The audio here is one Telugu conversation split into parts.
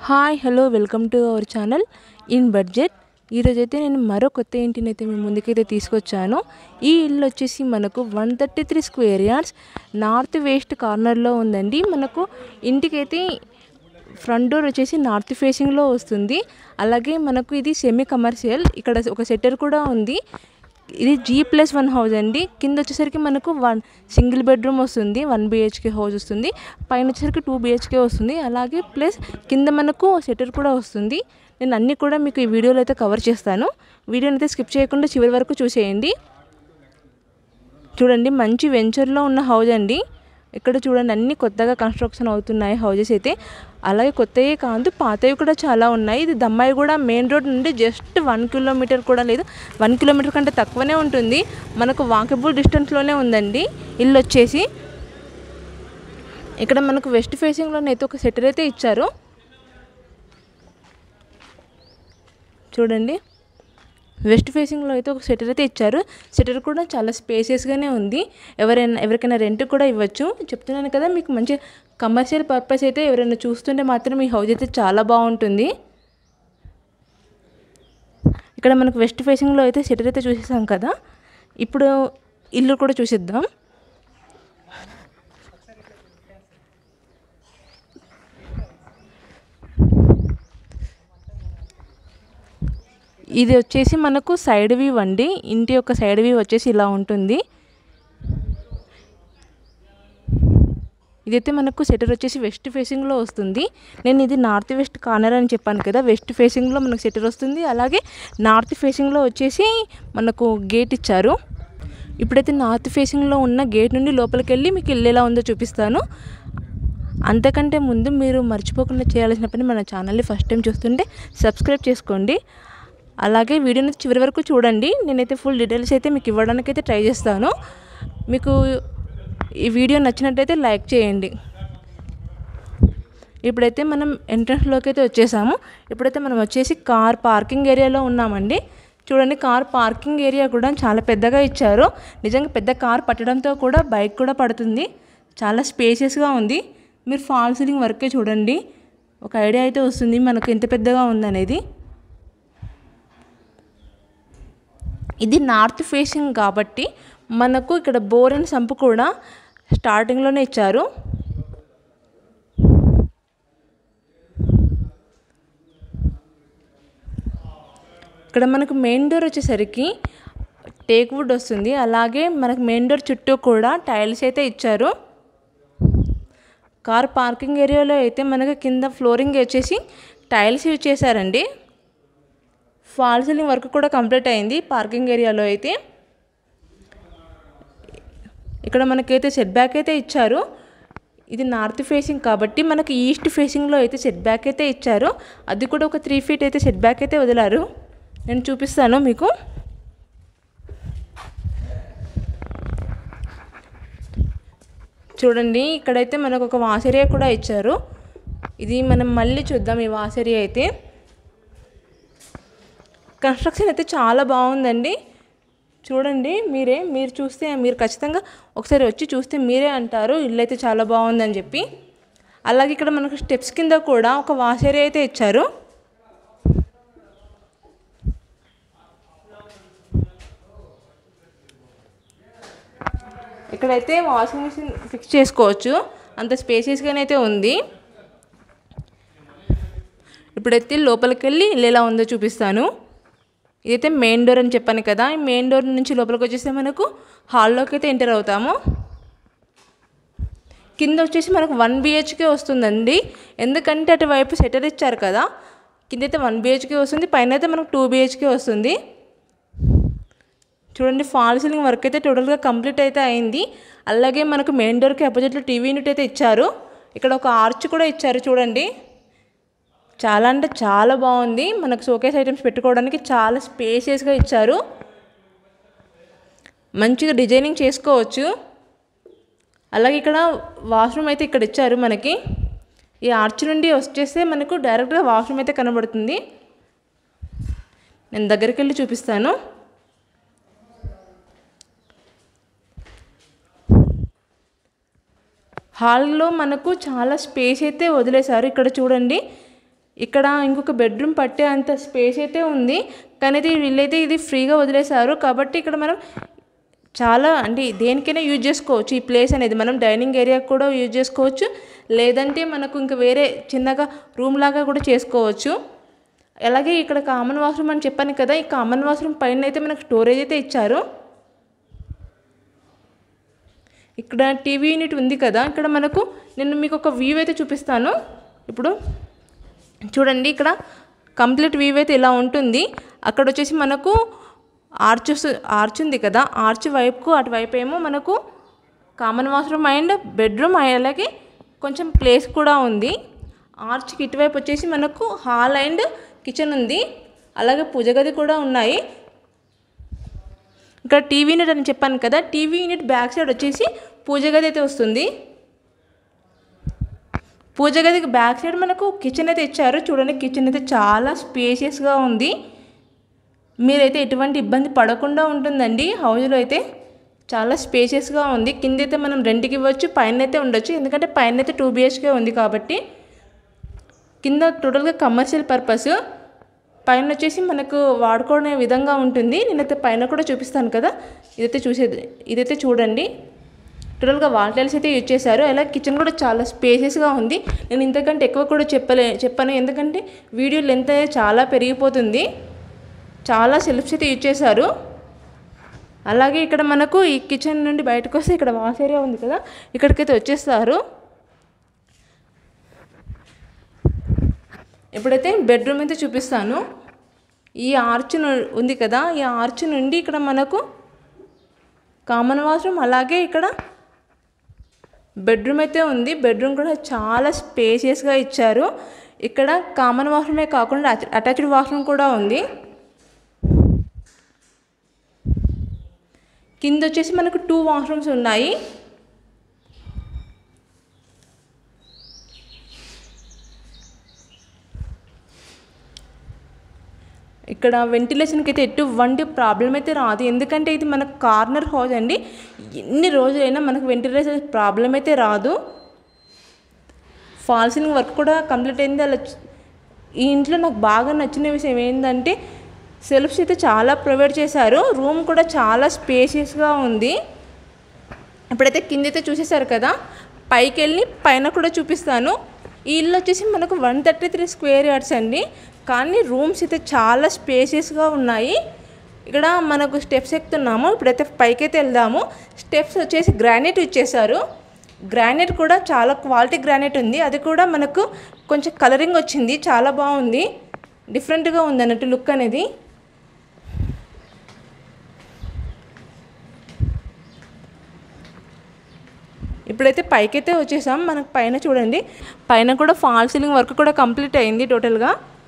hi hello welcome to our channel in budget ఈరోజైతే నేను మరో కొత్త ఇంటిని అయితే మీ ముందుకైతే తీసుకొచ్చాను ఈ ఇల్లు వచ్చేసి మనకు one thirty three square yards north west కార్నర్లో ఉందండి మనకు ఇంటికైతే ఫ్రంట్ డోర్ వచ్చేసి నార్త్ ఫేసింగ్లో వస్తుంది అలాగే మనకు ఇది సెమీ కమర్షియల్ ఇక్కడ ఒక సెటర్ కూడా ఉంది ఇది జీ ప్లస్ వన్ హౌస్ అండి కింద వచ్చేసరికి మనకు వన్ సింగిల్ బెడ్రూమ్ వస్తుంది వన్ బిహెచ్కే హౌస్ వస్తుంది పైన వచ్చేసరికి టూ బిహెచ్కే వస్తుంది అలాగే ప్లస్ కింద మనకు సెటర్ కూడా వస్తుంది నేను అన్నీ కూడా మీకు ఈ వీడియోలో అయితే కవర్ చేస్తాను వీడియోని అయితే స్కిప్ చేయకుండా చివరి వరకు చూసేయండి చూడండి మంచి వెంచర్లో ఉన్న హౌస్ అండి ఇక్కడ చూడండి అన్ని కొత్తగా కన్స్ట్రక్షన్ అవుతున్నాయి హౌజెస్ అయితే అలాగే కొత్తయే కాదు పాతవి కూడా చాలా ఉన్నాయి ఇది దమ్మాయి కూడా మెయిన్ రోడ్ నుండి జస్ట్ వన్ కిలోమీటర్ కూడా లేదు వన్ కిలోమీటర్ కంటే తక్కువనే ఉంటుంది మనకు వాకబుల్ డిస్టెన్స్లోనే ఉందండి ఇల్లు వచ్చేసి ఇక్కడ మనకు వెస్ట్ ఫేసింగ్లోనైతే ఒక సెటర్ అయితే ఇచ్చారు చూడండి వెస్ట్ ఫేసింగ్లో అయితే ఒక సెటర్ అయితే ఇచ్చారు సెటర్ కూడా చాలా స్పేసియస్గానే ఉంది ఎవరైనా ఎవరికైనా రెంట్ కూడా ఇవ్వచ్చు చెప్తున్నాను కదా మీకు మంచి కమర్షియల్ పర్పస్ అయితే ఎవరైనా చూస్తుంటే మాత్రం ఈ హౌస్ అయితే చాలా బాగుంటుంది ఇక్కడ మనకు వెస్ట్ ఫేసింగ్లో అయితే సెటర్ అయితే చూసేసాం కదా ఇప్పుడు ఇల్లు కూడా చూసిద్దాం ఇది వచ్చేసి మనకు సైడ్ వ్యూ అండి ఇంటి యొక్క సైడ్ వ్యూ వచ్చేసి ఇలా ఉంటుంది ఇదైతే మనకు సెటర్ వచ్చేసి వెస్ట్ ఫేసింగ్లో వస్తుంది నేను ఇది నార్త్ వెస్ట్ కార్నర్ అని చెప్పాను కదా వెస్ట్ ఫేసింగ్లో మనకు సెటర్ వస్తుంది అలాగే నార్త్ ఫేసింగ్లో వచ్చేసి మనకు గేట్ ఇచ్చారు ఇప్పుడైతే నార్త్ ఫేసింగ్లో ఉన్న గేట్ నుండి లోపలికి వెళ్ళి మీకు ఇల్లు ఎలా ఉందో చూపిస్తాను అంతకంటే ముందు మీరు మర్చిపోకుండా చేయాల్సిన పని మన ఛానల్ని ఫస్ట్ టైం చూస్తుంటే సబ్స్క్రైబ్ చేసుకోండి అలాగే వీడియోని చివరి వరకు చూడండి నేనైతే ఫుల్ డీటెయిల్స్ అయితే మీకు ఇవ్వడానికి అయితే ట్రై చేస్తాను మీకు ఈ వీడియో నచ్చినట్టయితే లైక్ చేయండి ఇప్పుడైతే మనం ఎంట్రన్స్లోకి అయితే వచ్చేసాము ఇప్పుడైతే మనం వచ్చేసి కార్ పార్కింగ్ ఏరియాలో ఉన్నామండి చూడండి కార్ పార్కింగ్ ఏరియా కూడా చాలా పెద్దగా ఇచ్చారు నిజంగా పెద్ద కార్ పట్టడంతో కూడా బైక్ కూడా పడుతుంది చాలా స్పేసియస్గా ఉంది మీరు ఫాల్ సీలింగ్ వర్కే చూడండి ఒక ఐడియా అయితే వస్తుంది మనకు ఎంత పెద్దగా ఉందనేది ఇది నార్త్ ఫేసింగ్ కాబట్టి మనకు ఇక్కడ బోర్ అండ్ సంపు కూడా స్టార్టింగ్లోనే ఇచ్చారు ఇక్కడ మనకు మెయిన్ డోర్ వచ్చేసరికి టేక్ వుడ్ వస్తుంది అలాగే మనకు మెయిన్ డోర్ చుట్టూ కూడా టైల్స్ అయితే ఇచ్చారు కార్ పార్కింగ్ ఏరియాలో అయితే మనకు కింద ఫ్లోరింగ్ వచ్చేసి టైల్స్ యూజ్ చేశారండి ఫాల్ సీలింగ్ వర్క్ కూడా కంప్లీట్ అయింది పార్కింగ్ ఏరియాలో అయితే ఇక్కడ మనకైతే సెట్ బ్యాక్ అయితే ఇచ్చారు ఇది నార్త్ ఫేసింగ్ కాబట్టి మనకి ఈస్ట్ ఫేసింగ్లో అయితే సెట్ బ్యాక్ అయితే ఇచ్చారు అది కూడా ఒక త్రీ ఫీట్ అయితే సెట్ బ్యాక్ అయితే వదిలారు నేను చూపిస్తాను మీకు చూడండి ఇక్కడైతే మనకు ఒక వాసరియా కూడా ఇచ్చారు ఇది మనం మళ్ళీ చూద్దాం ఈ వాసరియా అయితే కన్స్ట్రక్షన్ అయితే చాలా బాగుందండి చూడండి మీరే మీరు చూస్తే మీరు ఖచ్చితంగా ఒకసారి వచ్చి చూస్తే మీరే అంటారు ఇల్లు అయితే చాలా బాగుందని చెప్పి అలాగే ఇక్కడ మనకు స్టెప్స్ కింద కూడా ఒక వాష్ ఏరియా అయితే ఇచ్చారు ఇక్కడైతే వాషింగ్ మిషన్ ఫిక్స్ చేసుకోవచ్చు అంత స్పేసియస్గానే అయితే ఉంది ఇప్పుడైతే లోపలికి వెళ్ళి ఇల్లు ఎలా ఉందో చూపిస్తాను ఇదైతే మెయిన్ డోర్ అని చెప్పాను కదా ఈ మెయిన్ డోర్ నుంచి లోపలికి వచ్చేస్తే మనకు హాల్లోకి అయితే ఎంటర్ అవుతాము కింద వచ్చేసి మనకు వన్ బిహెచ్కే వస్తుందండి ఎందుకంటే అటువైపు సెటర్ ఇచ్చారు కదా కింద అయితే వన్ బిహెచ్కే వస్తుంది పైన అయితే మనకు టూ బిహెచ్కే వస్తుంది చూడండి ఫాల్ సీలింగ్ వర్క్ అయితే టోటల్గా కంప్లీట్ అయితే అయింది అలాగే మనకు మెయిన్ డోర్కి అపోజిట్లో టీవీ యూనిట్ అయితే ఇచ్చారు ఇక్కడ ఒక ఆర్చ్ కూడా ఇచ్చారు చూడండి చాలా అంటే చాలా బాగుంది మనకు షోకేస్ ఐటమ్స్ పెట్టుకోవడానికి చాలా స్పేసియస్గా ఇచ్చారు మంచిగా డిజైనింగ్ చేసుకోవచ్చు అలాగే ఇక్కడ వాష్రూమ్ అయితే ఇక్కడ ఇచ్చారు మనకి ఈ ఆర్చ్ నుండి వచ్చేస్తే మనకు డైరెక్ట్గా వాష్రూమ్ అయితే కనబడుతుంది నేను దగ్గరికి వెళ్ళి చూపిస్తాను హాల్లో మనకు చాలా స్పేస్ అయితే వదిలేశారు ఇక్కడ చూడండి ఇక్కడ ఇంకొక బెడ్రూమ్ పట్టే అంత స్పేస్ అయితే ఉంది కానీ అయితే వీళ్ళైతే ఇది ఫ్రీగా వదిలేశారు కాబట్టి ఇక్కడ మనం చాలా అంటే దేనికైనా యూజ్ చేసుకోవచ్చు ఈ ప్లేస్ అనేది మనం డైనింగ్ ఏరియా కూడా యూజ్ చేసుకోవచ్చు లేదంటే మనకు ఇంకా వేరే చిన్నగా రూమ్ లాగా కూడా చేసుకోవచ్చు అలాగే ఇక్కడ కామన్ వాష్రూమ్ అని చెప్పాను కదా ఈ కామన్ వాష్రూమ్ పైన అయితే మనకు స్టోరేజ్ అయితే ఇచ్చారు ఇక్కడ టీవీ యూనిట్ ఉంది కదా ఇక్కడ మనకు నేను మీకు ఒక వ్యూ అయితే చూపిస్తాను ఇప్పుడు చూడండి ఇక్కడ కంప్లీట్ వ్యూ అయితే ఇలా ఉంటుంది అక్కడ వచ్చేసి మనకు ఆర్చ్ ఆర్చ్ ఉంది కదా ఆర్చ్ వైపుకు అటువైపు ఏమో మనకు కామన్ వాష్రూమ్ అండ్ బెడ్రూమ్ అలాగే కొంచెం ప్లేస్ కూడా ఉంది ఆర్చ్కి ఇటువైపు వచ్చేసి మనకు హాల్ అండ్ కిచెన్ ఉంది అలాగే పూజ గది కూడా ఉన్నాయి ఇక్కడ టీవీ యూనిట్ అని చెప్పాను కదా టీవీ యూనిట్ బ్యాక్ సైడ్ వచ్చేసి పూజ గది అయితే వస్తుంది పూజ గదికి బ్యాక్ సైడ్ మనకు కిచెన్ అయితే ఇచ్చారు చూడండి కిచెన్ అయితే చాలా స్పేషియస్గా ఉంది మీరైతే ఎటువంటి ఇబ్బంది పడకుండా ఉంటుందండి హౌస్లో అయితే చాలా స్పేషియస్గా ఉంది కింద అయితే మనం రెంట్కి ఇవ్వచ్చు పైన అయితే ఉండొచ్చు ఎందుకంటే పైన అయితే టూ బిహెచ్కే ఉంది కాబట్టి కింద టోటల్గా కమర్షియల్ పర్పస్ పైన వచ్చేసి మనకు వాడుకునే విధంగా ఉంటుంది నేనైతే పైన కూడా చూపిస్తాను కదా ఇదైతే చూసేది ఇదైతే చూడండి టోటల్గా వాల్ టైల్స్ అయితే యూజ్ చేశారు అలాగే కిచెన్ కూడా చాలా స్పేసెస్గా ఉంది నేను ఇంతకంటే ఎక్కువ కూడా చెప్పలే చెప్పాను ఎందుకంటే వీడియో లెంత్ అనేది చాలా పెరిగిపోతుంది చాలా సెల్ఫ్స్ అయితే యూజ్ చేశారు అలాగే ఇక్కడ మనకు ఈ కిచెన్ నుండి బయటకు వస్తే ఇక్కడ వాష్ ఏరియా ఉంది కదా ఇక్కడికైతే వచ్చేస్తారు ఇప్పుడైతే బెడ్రూమ్ అయితే చూపిస్తాను ఈ ఆర్చ్ ను- ఉంది కదా ఈ ఆర్చ్ నుండి ఇక్కడ మనకు కామన్ వాష్రూమ్ అలాగే ఇక్కడ బెడ్రూమ్ అయితే ఉంది బెడ్రూమ్ కూడా చాలా స్పేషియస్గా ఇచ్చారు ఇక్కడ కామన్ వాష్రూమే కాకుండా అటాచ్డ్ వాష్రూమ్ కూడా ఉంది కింద వచ్చేసి మనకు టూ వాష్రూమ్స్ ఉన్నాయి ఇక్కడ వెంటిలేషన్కి అయితే ఎటువంటి ప్రాబ్లం అయితే రాదు ఎందుకంటే ఇది మన కార్నర్ హౌస్ అండి ఎన్ని రోజులైనా మనకు వెంటిలేషన్ ప్రాబ్లం అయితే రాదు ఫాల్ సీలింగ్ వర్క్ కూడా కంప్లీట్ అయింది అలా చ- ఈ ఇంట్లో నాకు బాగా నచ్చిన విషయం ఏంటంటే సెల్ఫ్స్ అయితే చాలా ప్రొవైడ్ చేశారు రూమ్ కూడా చాలా స్పేషియస్గా ఉంది ఇప్పుడైతే కింద అయితే చూసేశారు కదా పైకి వెళ్ళి పైన కూడా చూపిస్తాను ఈ ఇల్లు వచ్చేసి మనకు one thirty three square yards అండి కానీ రూమ్స్ అయితే చాలా స్పేషియస్గా ఉన్నాయి ఇక్కడ మనకు స్టెప్స్ ఎక్కుతున్నాము ఇప్పుడైతే పైకి అయితే వెళ్దాము స్టెప్స్ వచ్చేసి గ్రానైట్ ఇచ్చేసారు గ్రానైట్ కూడా చాలా క్వాలిటీ గ్రానైట్ ఉంది అది కూడా మనకు కొంచెం కలరింగ్ వచ్చింది చాలా బాగుంది డిఫరెంట్గా ఉంది అన్నట్టు లుక్ అనేది ఇప్పుడైతే పైకైతే వచ్చేసాం మనకు పైన చూడండి పైన కూడా ఫాల్ సీలింగ్ వర్క్ కూడా కంప్లీట్ అయింది టోటల్గా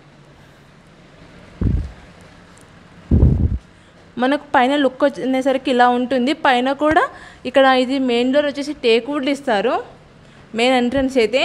మనకు పైన లుక్ వచ్చేసరికి ఇలా ఉంటుంది పైన కూడా ఇక్కడ ఇది మెయిన్ డోర్ వచ్చేసి టేక్ వుడ్ ఇస్తారు మెయిన్ ఎంట్రన్స్ అయితే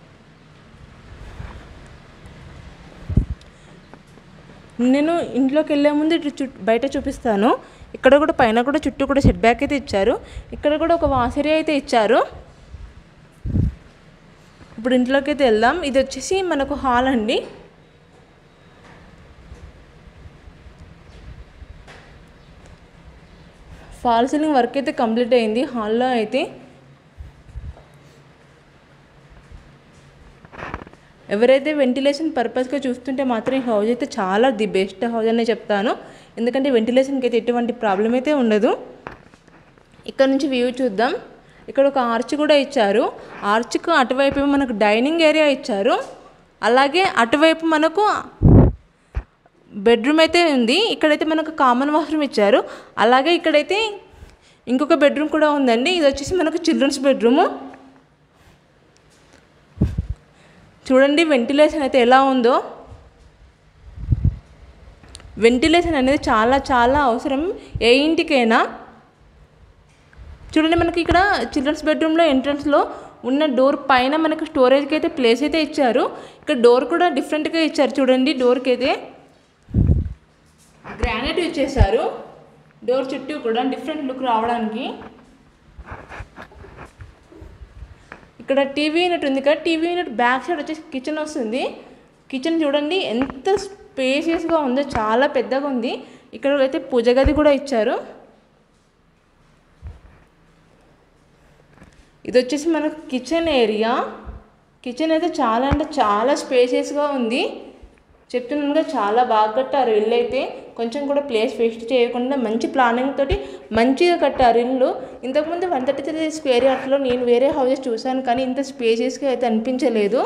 నేను ఇంట్లోకి వెళ్ళే ముందు ఇటు చుట్టూ బయట చూపిస్తాను ఇక్కడ కూడా పైన కూడా చుట్టూ కూడా సెట్ బ్యాక్ అయితే ఇచ్చారు ఇక్కడ కూడా ఒక వాసరి అయితే ఇచ్చారు ఇప్పుడు ఇంట్లోకి అయితే వెళ్దాం ఇది వచ్చేసి మనకు హాల్ అండి ఫాల్ సీలింగ్ వర్క్ అయితే కంప్లీట్ అయింది హాల్లో అయితే ఎవరైతే వెంటిలేషన్ పర్పస్గా చూస్తుంటే మాత్రం ఈ హౌస్ అయితే చాలా ది బెస్ట్ హౌస్ అనే చెప్తాను ఎందుకంటే వెంటిలేషన్కి అయితే ఎటువంటి ప్రాబ్లం అయితే ఉండదు ఇక్కడ నుంచి వ్యూ చూద్దాం ఇక్కడ ఒక ఆర్చ్ కూడా ఇచ్చారు ఆర్చ్కు అటువైపు ఏమో మనకు డైనింగ్ ఏరియా ఇచ్చారు అలాగే అటువైపు మనకు బెడ్రూమ్ అయితే ఉంది ఇక్కడైతే మనకు కామన్ వాష్రూమ్ ఇచ్చారు అలాగే ఇక్కడైతే ఇంకొక బెడ్రూమ్ కూడా ఉందండి ఇది వచ్చేసి మనకు చిల్డ్రన్స్ బెడ్రూము చూడండి వెంటిలేషన్ అయితే ఎలా ఉందో వెంటిలేషన్ అనేది చాలా చాలా అవసరం ఏ ఇంటికైనా చూడండి మనకి ఇక్కడ చిల్డ్రన్స్ బెడ్రూమ్లో ఎంట్రన్స్లో ఉన్న డోర్ పైన మనకు స్టోరేజ్కి అయితే ప్లేస్ అయితే ఇచ్చారు ఇక్కడ డోర్ కూడా డిఫరెంట్గా ఇచ్చారు చూడండి డోర్కి అయితే గ్రానైట్ ఇచ్చేసారు డోర్ చుట్టూ కూడా డిఫరెంట్ లుక్ రావడానికి ఇక్కడ టీవీ యూనిట్ ఉంది కదా టీవీ యూనిట్ బ్యాక్ సైడ్ వచ్చేసి కిచెన్ వస్తుంది కిచెన్ చూడండి ఎంత స్పేషియస్గా ఉందో చాలా పెద్దగా ఉంది ఇక్కడ అయితే పూజ గది కూడా ఇచ్చారు ఇది వచ్చేసి మనకు కిచెన్ ఏరియా కిచెన్ అయితే చాలా అంటే చాలా స్పేషియస్గా ఉంది చెప్తున్నానుగా చాలా బాగా కట్టారు ఇల్లు అయితే కొంచెం కూడా ప్లేస్ వేస్ట్ చేయకుండా మంచి ప్లానింగ్ తోటి మంచిగా కట్టారు ఇల్లు ఇంతకుముందు వన్ థర్టీ త్రీ స్క్వేర్ యార్డ్లో నేను వేరే హౌసెస్ చూశాను కానీ ఇంత స్పేషియస్గా అయితే అనిపించలేదు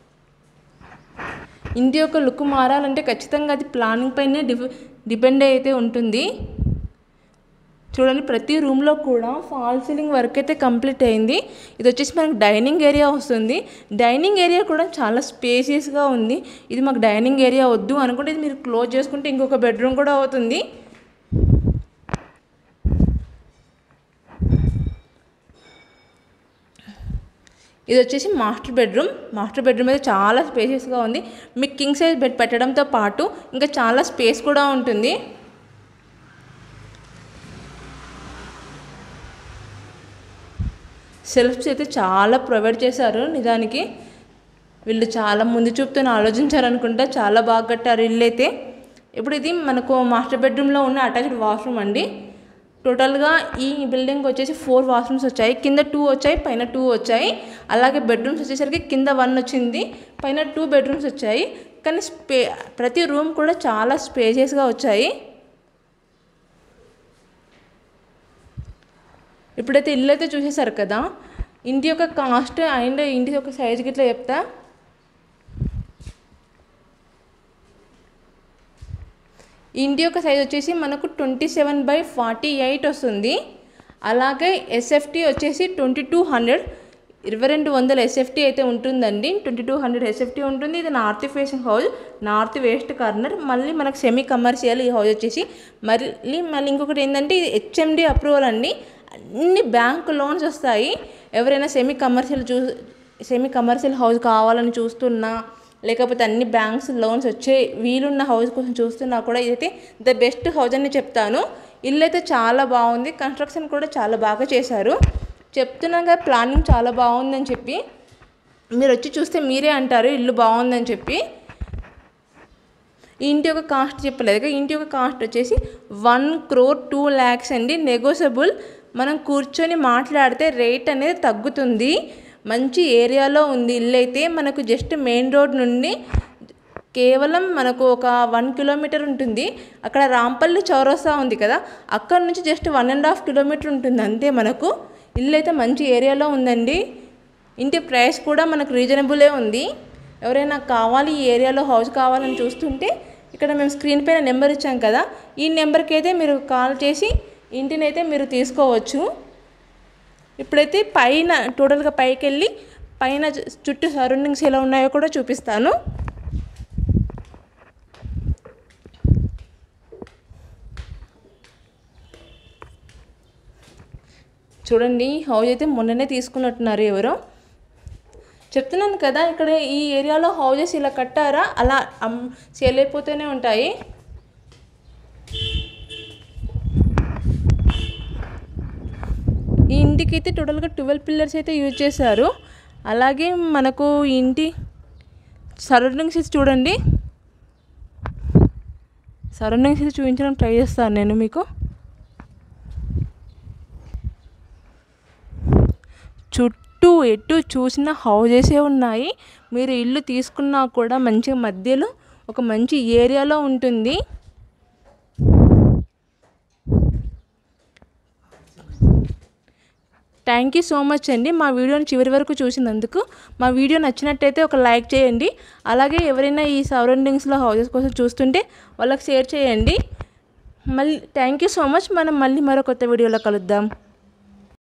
ఇంటి యొక్క లుక్ మారాలంటే ఖచ్చితంగా అది ప్లానింగ్ పైనే డిఫ డిపెండ్ అయితే ఉంటుంది చూడండి ప్రతి రూమ్లో కూడా ఫాల్ సీలింగ్ వర్క్ అయితే కంప్లీట్ అయింది ఇది వచ్చేసి మనకి డైనింగ్ ఏరియా వస్తుంది డైనింగ్ ఏరియా కూడా చాలా స్పేసియస్గా ఉంది ఇది మాకు డైనింగ్ ఏరియా వద్దు అనుకుంటే ఇది మీరు క్లోజ్ చేసుకుంటే ఇంకొక బెడ్రూమ్ కూడా అవుతుంది ఇది వచ్చేసి మాస్టర్ బెడ్రూమ్ మాస్టర్ బెడ్రూమ్ అయితే చాలా స్పేసియస్గా ఉంది మీకు కింగ్ సైజ్ బెడ్ పెట్టడంతో పాటు ఇంకా చాలా స్పేస్ కూడా ఉంటుంది సెల్ఫ్స్ అయితే చాలా ప్రొవైడ్ చేశారు నిజానికి వీళ్ళు చాలా ముందు చూపుతో ఆలోచించారు అనుకుంటా చాలా బాగా కట్టారు ఇల్లు అయితే ఇప్పుడు ఇది మనకు మాస్టర్ బెడ్రూమ్లో ఉన్న అటాచ్డ్ వాష్రూమ్ అండి టోటల్గా ఈ బిల్డింగ్ వచ్చేసి ఫోర్ వాష్రూమ్స్ వచ్చాయి కింద టూ వచ్చాయి పైన టూ వచ్చాయి అలాగే బెడ్రూమ్స్ వచ్చేసరికి కింద వన్ వచ్చింది పైన టూ బెడ్రూమ్స్ వచ్చాయి కానీ స్పే ప్రతి రూమ్ కూడా చాలా స్పేసియస్గా వచ్చాయి ఇప్పుడైతే ఇల్లు అయితే చూసేశారు కదా ఇంటి యొక్క కాస్ట్ అండ్ ఇంటి యొక్క సైజ్ గిట్లా చెప్తా ఇంటి యొక్క సైజ్ వచ్చేసి మనకు twenty seven by forty eight వస్తుంది అలాగే ఎస్ఎఫ్టీ వచ్చేసి ట్వంటీ టూ హండ్రెడ్ ఇరవై రెండు వందల ఎస్ఎఫ్టీ అయితే ఉంటుందండి ట్వంటీ టూ హండ్రెడ్ ఎస్ఎఫ్టీ ఉంటుంది ఇది north facing house north west corner మళ్ళీ మనకు సెమీ కమర్షియల్ ఈ హౌస్ వచ్చేసి మళ్ళీ మళ్ళీ ఇంకొకటి ఏంటంటే ఇది హెచ్ఎండి అప్రూవల్ అండి అన్ని బ్యాంక్ లోన్స్ వస్తాయి ఎవరైనా సెమీ కమర్షియల్ చూ సెమీ కమర్షియల్ హౌస్ కావాలని చూస్తున్నా లేకపోతే అన్ని బ్యాంక్స్ లోన్స్ వచ్చే వీలున్న హౌస్ కోసం చూస్తున్నా కూడా ఇదైతే ద బెస్ట్ హౌస్ అని చెప్తాను ఇల్లు అయితే చాలా బాగుంది కన్స్ట్రక్షన్ కూడా చాలా బాగా చేశారు చెప్తున్నాం కదా ప్లానింగ్ చాలా బాగుందని చెప్పి మీరు వచ్చి చూస్తే మీరే అంటారు ఇల్లు బాగుందని చెప్పి ఈ ఇంటి యొక్క కాస్ట్ చెప్పలేదు కదా ఇంటి యొక్క కాస్ట్ వచ్చేసి వన్ క్రోర్ టూ ల్యాక్స్ అండి నెగోసబుల్ మనం కూర్చొని మాట్లాడితే రేట్ అనేది తగ్గుతుంది మంచి ఏరియాలో ఉంది ఇల్లు అయితే మనకు జస్ట్ మెయిన్ రోడ్ నుండి కేవలం మనకు ఒక వన్ కిలోమీటర్ ఉంటుంది అక్కడ రాంపల్లి చౌరస్తా ఉంది కదా అక్కడ నుంచి just one and half kilometer ఉంటుంది అంతే మనకు ఇల్లు అయితే మంచి ఏరియాలో ఉందండి ఇంటి ప్రైస్ కూడా మనకు రీజనబులే ఉంది ఎవరైనా కావాలి ఈ ఏరియాలో హౌస్ కావాలని చూస్తుంటే ఇక్కడ మేము స్క్రీన్ పైన నెంబర్ ఇచ్చాం కదా ఈ నెంబర్కి అయితే మీరు కాల్ చేసి ఇంటిని అయితే మీరు తీసుకోవచ్చు ఇప్పుడైతే పైన టోటల్గా పైకి వెళ్ళి పైన చుట్టూ సరౌండింగ్స్ ఎలా ఉన్నాయో కూడా చూపిస్తాను చూడండి హౌస్ అయితే మొన్ననే తీసుకున్నట్టున్నారు ఎవరో చెప్తున్నాను కదా ఇక్కడ ఈ ఏరియాలో హౌజెస్ ఇలా కట్టారా అలా అమ్ సేల్ అయిపోతూనే ఉంటాయి ఈ ఇంటికి అయితే టోటల్గా ట్వెల్వ్ పిల్లర్స్ అయితే యూజ్ చేశారు అలాగే మనకు ఈ ఇంటి సరౌండింగ్స్ చూడండి సరౌండింగ్స్ చూపించడానికి ట్రై చేస్తాను నేను మీకు చుట్టూ ఎటు చూసిన హౌజెసే ఉన్నాయి మీరు ఇల్లు తీసుకున్నా కూడా మంచిగా మధ్యలో ఒక మంచి ఏరియాలో ఉంటుంది థ్యాంక్ యూ సో మచ్ అండి మా వీడియోని చివరి వరకు చూసినందుకు మా వీడియో నచ్చినట్టయితే ఒక లైక్ చేయండి అలాగే ఎవరైనా ఈ సరౌండింగ్స్లో హౌసెస్ కోసం చూస్తుంటే వాళ్ళకి షేర్ చేయండి మళ్ళీ థ్యాంక్ యూ సో మచ్ మనం మళ్ళీ మరో కొత్త వీడియోలో కలుద్దాం